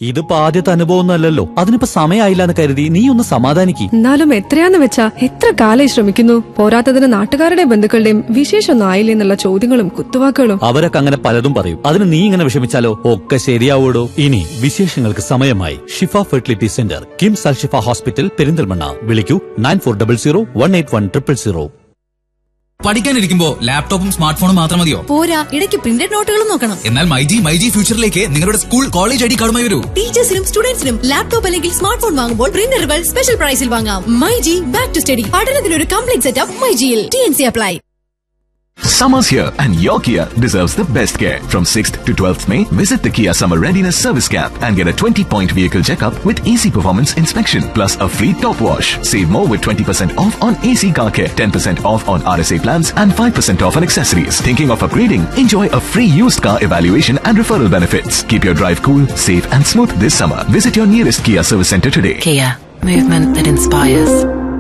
ഇതിപ്പോ ആദ്യത്തെ അനുഭവമൊന്നുമല്ലല്ലോ അതിനിപ്പോ സമയമായില്ല എന്ന് കരുതി നീ ഒന്ന് സമാധാനിക്ക് എന്നാലും എത്രയാന്ന് വെച്ചാ എത്ര കാലായി ശ്രമിക്കുന്നു പോരാത്തതിന് നാട്ടുകാരുടെയും ബന്ധുക്കളുടെയും വിശേഷമൊന്നും ആയില്ലേ എന്നുള്ള ചോദ്യങ്ങളും കുത്തുവാക്കുകളും അവരൊക്കെ അങ്ങനെ പലതും പറയും അതിന് നീ ഇങ്ങനെ വിഷമിച്ചാലോ ഒക്കെ ശരിയാവൂടോ ഇനി വിശേഷങ്ങൾക്ക് സമയമായി Shifa fertility centre KIMS Al Shifa hospital Perinthalmanna വിളിക്കൂ nine four double zero one eight one triple zero പഠിക്കാനിരിക്കുമ്പോ ലാപ്ടോപ്പും സ്മാർട്ട് ഫോണും മാത്രം മതിയോ പോരാ ഇടയ്ക്ക് പ്രിന്റഡ് നോട്ടുകളും നോക്കണം എന്നാൽ മൈജി മൈജി ഫ്യൂച്ചറിലേക്ക് നിങ്ങളുടെ സ്കൂൾ കോളേജ് ഐ ഡി കാർഡുമായി വരൂ ടീച്ചേഴ്സിനും സ്റ്റുഡൻസിനും ലാപ്ടോപ്പ് അല്ലെങ്കിൽ സ്മാർട്ട് ഫോൺ വാങ്ങുമ്പോൾ പ്രിന്ററുകൾ സ്പെഷ്യൽ പ്രൈസിൽ വാങ്ങാം മൈജി ബാക്ക് ടു സ്റ്റഡി പഠനത്തിനൊരു കംപ്ലീറ്റ് സെറ്റപ്പ് മൈജിയിൽ T N C apply Summer's here and your Kia deserves the best care. From 6th to 12th May, visit the Kia Summer Readiness Service Camp and get a 20-point vehicle checkup with easy performance inspection plus a free top wash. Save more with 20% off on AC car care, 10% off on RSA plans and 5% off on accessories. Thinking of upgrading? Enjoy a free used car evaluation and referral benefits. Keep your drive cool, safe and smooth this summer. Visit your nearest Kia service center today. Kia, movement that inspires.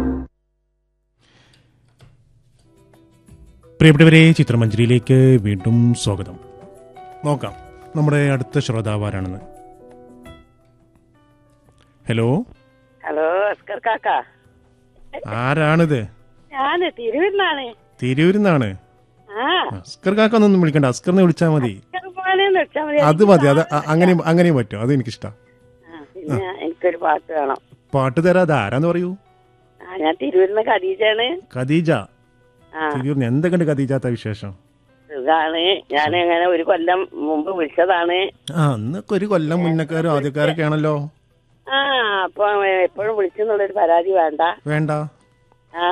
പ്രിയപ്പെട്ടവരെ ചിത്രമഞ്ജരിയിലേക്ക് വീണ്ടും സ്വാഗതം നോക്കാം നമ്മുടെ അടുത്ത ശ്രോതാവ് ആരാണെന്ന് hello hello Askar കാക്ക ആരാണിത് ഞാന് തിരുവന്നാണ് തിരൂരിൽ നിന്നാണ് ആ അസ്കർ കാക്ക ഒന്നും വിളിക്കണ്ട അസ്കറിനെ വിളിച്ചാൽ മതി അസ്കർ മോനെന്ന് വെച്ചാ മതി അത് മതി അത് അ- അങ്ങനെയും അങ്ങനെയും പറ്റും അത് എനിക്കിഷ്ടം ആ, പിന്നെ എനിക്കൊരു പാട്ട് വേണം പാട്ട് തരാം അത് ആരാന്ന് പറയൂ ആ ഞാൻ തിരുവരുന്ന ഖദീജാണ് ഖദീജ ആ തിരൂരിന് എന്തൊക്കെയുണ്ട് ഖദീജാത്ത വിശേഷം സുഖാണ് ഞാൻ അങ്ങനെ ഒരു കൊല്ലം മുമ്പ് വിളിച്ചതാണ് ആ അന്നൊക്കെ ഒരു കൊല്ലം മുന്നക്കാരും ആദ്യക്കാരൊക്കെ ആണല്ലോ ആ അപ്പൊ എപ്പോഴും വിളിച്ചെന്നുള്ളൊരു പരാതി വേണ്ട വേണ്ട ആ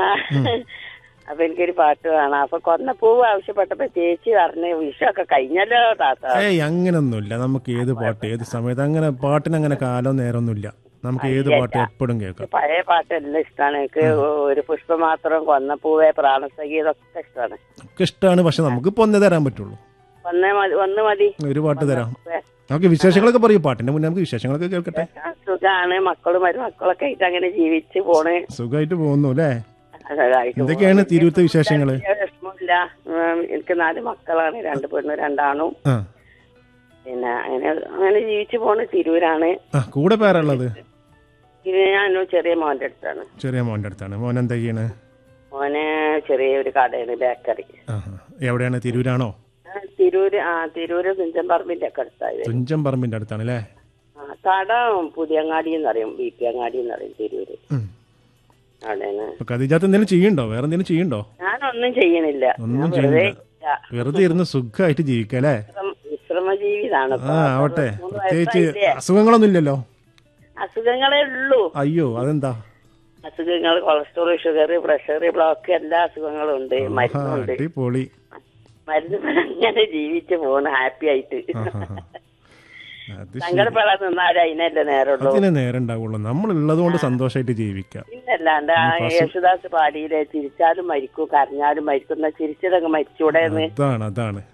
അപ്പൊ എനിക്കൊരു പാട്ട് വേണം അപ്പൊ കൊന്നപ്പൂവ് ആവശ്യപ്പെട്ടപ്പോ ചേച്ചി പറഞ്ഞ് വിഷുവൊക്കെ കഴിഞ്ഞല്ലോ താത്ത ഏയ് അങ്ങനൊന്നുമില്ല നമുക്ക് ഏത് പാട്ട് ഏത് സമയത്ത് അങ്ങനെ പാട്ടിന് അങ്ങനെ കാലം നേരമൊന്നുമില്ല നമുക്ക് ഏത് പാട്ട് എപ്പോഴും കേൾക്കാം പഴയ പാട്ടെല്ലാം ഇഷ്ടമാണ് എനിക്ക് ഒരു പുഷ്പം മാത്രം കൊന്നപ്പൂവെ പ്രാണസഖി ഇതൊക്കെ ഇഷ്ടമാണ് ഒക്കെ ഇഷ്ടമാണ് പക്ഷെ നമുക്ക് ഇപ്പൊ ഒന്നേ തരാൻ പറ്റുള്ളൂ ഒന്നേ മതി ഒന്ന് മതി ഒരു പാട്ട് തരാം നമുക്ക് വിശേഷങ്ങളൊക്കെ പറയൂ പാട്ടിന്റെ മുന്നേ നമുക്ക് വിശേഷങ്ങളൊക്കെ കേൾക്കട്ടെ സുഖാണ് മക്കളും മരുമക്കളൊക്കെ ആയിട്ട് അങ്ങനെ ജീവിച്ച് പോണ് സുഖമായിട്ട് പോകുന്നു അല്ലേ സുഖായിട്ട് എന്തൊക്കെയാണ് പോണ്. തിരൂരത്തെ വിശേഷങ്ങള് വലിയ വിഷമമില്ല ഉം, എനിക്ക് നാല് മക്കളാണ് രണ്ട് പെണ്ണും രണ്ടാണും ആ പിന്നെ അങ്ങനെ അങ്ങനെ ജീവിച്ചു പോണ് തിരൂരാണ് ആ കൂടെ പേരുള്ളത് ഇത് ഞാൻ ചെറിയ മോന്റെ അടുത്താണ് ചെറിയ മോന്റെ അടുത്താണ് മോൻ എന്താ ചെയ്യണ് മോന് ചെറിയൊരു കടയാണ് ബേക്കറി ആ ആ. എവിടെയാണ് തിരൂരാണോ ആ, തിരൂര് ആ തിരൂര് തുഞ്ചൻ പറമ്പിന്റെ ഒക്കെ അടുത്തായത് തുഞ്ചൻ പറമ്പിന്റെ അടുത്താണ് അല്ലേ ആ കട പുതിയങ്ങാടി എന്ന് പറയും ബി പി അങ്ങാടി എന്ന് പറയും തിരൂര് ഉം. അവിടെയാണ് അപ്പൊ കതിജാത്ത് എന്തെങ്കിലും ചെയ്യണ്ടോ വേറെ എന്തെങ്കിലും ചെയ്യണ്ടോ ഞാനൊന്നും ചെയ്യണില്ല ഒന്നും ഞാൻ വെറുതെ ചെയ്യണില്ല. വെറുതെ ഇരുന്ന് സുഖമായിട്ട് ജീവിക്കാം അല്ലേ വിശ്രമ- വിശ്രമജീവിതാണ് ആ ആവട്ടെ മൂന്ന് പ്രത്യേകിച്ച് വയസ്സായില്ലേ? അസുഖങ്ങളൊന്നും ഇല്ലല്ലോ അസുഖങ്ങളേ ഉള്ളൂ അയ്യോ അതെന്താ അസുഖങ്ങൾ കൊളസ്ട്രോൾ ഷുഗർ പ്രഷർ ബ്ലോക്ക് എല്ലാ അസുഖങ്ങളും ഉണ്ട് ആഹാ, മരുന്നുണ്ട് അടിപൊളി മരുന്ന് പോലെ അങ്ങനെ ജീവിച്ചു പോണ് ഹാപ്പി ആയിട്ട് ആഹാ. അത് ശരി. സങ്കടപ്പെടാൻ നിന്നാലും അതിനല്ലേ നേരമുള്ളൂ അതിനെ നേരം ഉണ്ടാവുള്ളൂ നമ്മൾ ഉള്ളത് കൊണ്ട് സന്തോഷമായിട്ട് ജീവിക്കാം പിന്നല്ലാണ്ട് ആ യേശുദാസ് പാടിയില്ലേ ചിരിച്ചാലും മരിക്കൂ കരഞ്ഞാലും മരിക്കുന്ന ചിരിച്ചതങ്ങ് മരിച്ചൂടെ എന്ന് അതാണ് അതാണ്